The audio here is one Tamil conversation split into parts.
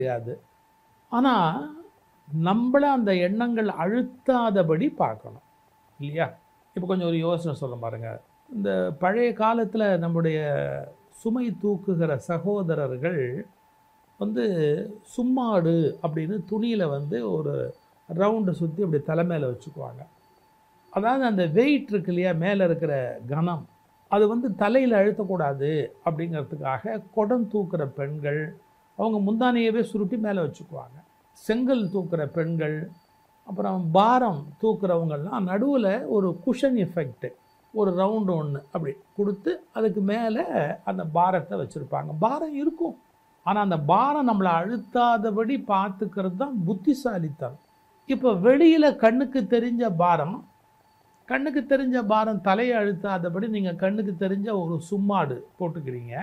முடியாது ஆனால் நம்மள அந்த எண்ணங்கள் அழுத்தாதபடி பார்க்கணும் இல்லையா இப்போ கொஞ்சம் ஒரு யோசனை சொல்ல பாருங்க இந்த பழைய காலத்தில் நம்முடைய சுமை தூக்குகிற சகோதரர்கள் வந்து சும்மாடு அப்படின்னு துணியில் வந்து ஒரு ரவுண்டு சுற்றி அப்படி தலைமையில் வச்சுக்குவாங்க அதாவது அந்த வெயிட் இருக்கு இல்லையா மேலே இருக்கிற கனம் அது வந்து தலையில் அழுத்தக்கூடாது அப்படிங்கிறதுக்காக குடம் தூக்குற பெண்கள் அவங்க முந்தானையவே சுருட்டி மேலே வச்சுக்குவாங்க செங்கல் தூக்குற பெண்கள் அப்புறம் பாரம் தூக்குறவங்கெல்லாம் நடுவில் ஒரு குஷன் எஃபெக்ட் ஒரு ரவுண்டு ஒன்று அப்படி கொடுத்து அதுக்கு மேலே அந்த பாரத்தை வச்சுருப்பாங்க பாரம் இருக்கும் ஆனால் அந்த பாரம் நம்மளை அழுத்தாதபடி பார்த்துக்கிறது தான் புத்திசாலித்தனம் இப்போ வெளியில் கண்ணுக்கு தெரிஞ்ச பாரம் கண்ணுக்கு தெரிஞ்ச பாரம் தலையை அழுத்தாதபடி நீங்கள் கண்ணுக்கு தெரிஞ்ச ஒரு சும்மாடு போட்டுக்கிறீங்க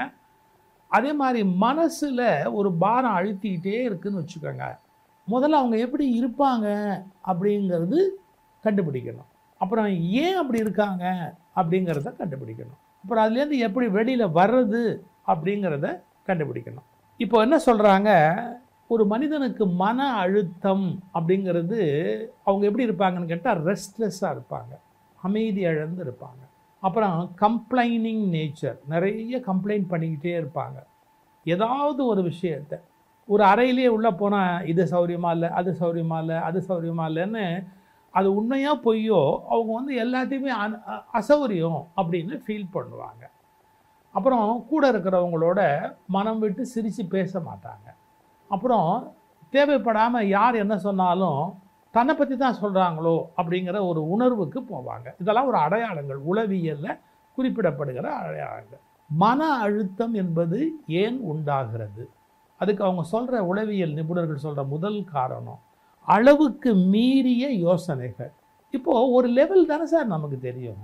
அதே மாதிரி மனசில் ஒரு பாரம் அழுத்திக்கிட்டே இருக்குன்னு வச்சுக்கோங்க முதல்ல அவங்க எப்படி இருப்பாங்க அப்படிங்கிறது கண்டுபிடிக்கணும் அப்புறம் ஏன் அப்படி இருக்காங்க அப்படிங்கிறத கண்டுபிடிக்கணும் அப்புறம் அதுலேருந்து எப்படி வெளியில் வர்றது அப்படிங்கிறத கண்டுபிடிக்கணும் இப்போ என்ன சொல்கிறாங்க ஒரு மனிதனுக்கு மன அழுத்தம் அப்படிங்கிறது அவங்க எப்படி இருப்பாங்கன்னு கேட்டால் ரெஸ்ட்லெஸ்ஸாக இருப்பாங்க அமைதி இழந்து இருப்பாங்க அப்புறம் கம்ப்ளைனிங் நேச்சர் நிறைய கம்ப்ளைண்ட் பண்ணிக்கிட்டே இருப்பாங்க ஏதாவது ஒரு விஷயத்தை ஒரு அறையிலேயே உள்ளே போனால் இது சௌரியமா இல்லை அது சௌரியமா இல்லை அது சௌரியமா இல்லைன்னு அது உண்மையாக பொய்யோ அவங்க வந்து எல்லாத்தையுமே அன- அ- அசௌரியம் அப்படின்னு ஃபீல் பண்ணுவாங்க அப்புறம் கூட இருக்கிறவங்களோட மனம் விட்டு சிரித்து பேச மாட்டாங்க அப்புறம் தேவைப்படாமல் யார் என்ன சொன்னாலும் தன்னை பற்றி தான் சொல்கிறாங்களோ அப்படிங்கிற ஒரு உணர்வுக்கு போவாங்க இதெல்லாம் ஒரு அடையாளங்கள் உளவியலில் குறிப்பிடப்படுகிற அடையாளங்கள் மன அழுத்தம் என்பது ஏன் உண்டாகிறது அதுக்கு அவங்க சொல்கிற உளவியல் நிபுணர்கள் சொல்கிற முதல் காரணம் அளவுக்கு மீறிய யோசனைகள் இப்போது ஒரு லெவல் தானே சார் நமக்கு தெரியும்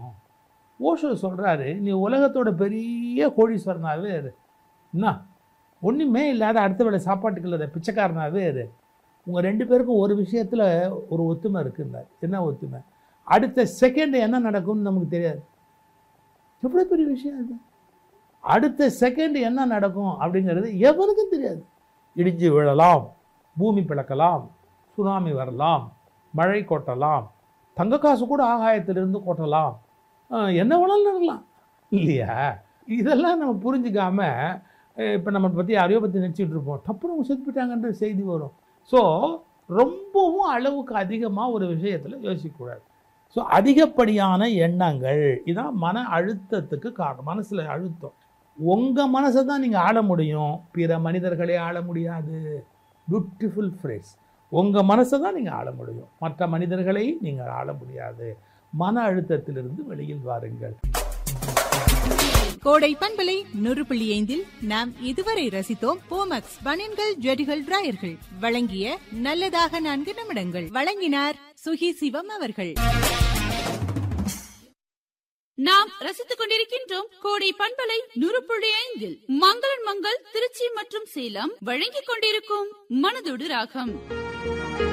ஓஷோ சொல்கிறாரு நீ உலகத்தோட பெரிய கோடீஸ்வரனாகவே இரு என்ன ஒன்றுமே இல்லாத அடுத்த வேளை சாப்பாட்டுக்கு இல்லாத பிச்சைக்காரனாகவே இரு உங்கள் ரெண்டு பேருக்கும் ஒரு விஷயத்தில் ஒரு ஒத்துமை இருக்குன்னார் என்ன ஒத்துமை அடுத்த செகண்ட் என்ன நடக்கும்னு நமக்கு தெரியாது எவ்வளோ பெரிய விஷயம் அது அடுத்த செகண்ட் என்ன நடக்கும் அப்படிங்கிறது எவனுக்கும் தெரியாது இடிஞ்சு விழலாம் பூமி பிளக்கலாம் சுனாமி வரலாம் மழை கொட்டலாம் தங்க காசு கூட ஆகாயத்திலிருந்து கொட்டலாம் ஆஹ் என்ன வேணாலும் நடக்கலாம் இல்லையா இதெல்லாம் நம்ம புரிஞ்சுக்காம இப்போ நம்ம பற்றி யாரையோ பற்றி நினச்சிட்டு இருப்போம் டப்புனு அவங்க செத்து போயிட்டாங்கன்ற செய்தி வரும் ஸோ ரொம்பவும் அளவுக்கு அதிகமாக ஒரு விஷயத்தில் யோசிக்கக்கூடாது ஸோ அதிகப்படியான எண்ணங்கள் இதான் மன அழுத்தத்துக்கு காரணம் மனசில் அழுத்தம் உங்கள் மனசை தான் நீங்கள் ஆள முடியும் பிற மனிதர்களே ஆள முடியாது பியூட்டிஃபுல் ஃப்ரேஸ் உங்கள் மனசை தான் நீங்கள் ஆள முடியும் மற்ற மனிதர்களை நீங்கள் ஆள முடியாது மன அழுத்தத்திலிருந்து வெளியில் வாருங்கள் கோடை பண்பலை நூறு புள்ளி ஐந்தில் நாம் இதுவரை ரசித்தோம் போமக்ஸ் பனியன்கள் ஜெடிகள் டிராயர்கள் வழங்கிய நல்லதாக நான்கு நிமிடங்கள் வழங்கினார் சுகி சிவம் அவர்கள் நாம் ரசித்துக் கொண்டிருக்கின்றோம் கோடை பண்பலை நூறு புள்ளி ஐந்தில் மங்களன் மங்கள் திருச்சி மற்றும் சேலம் வழங்கிக் கொண்டிருக்கும் மனதோடு ராகம்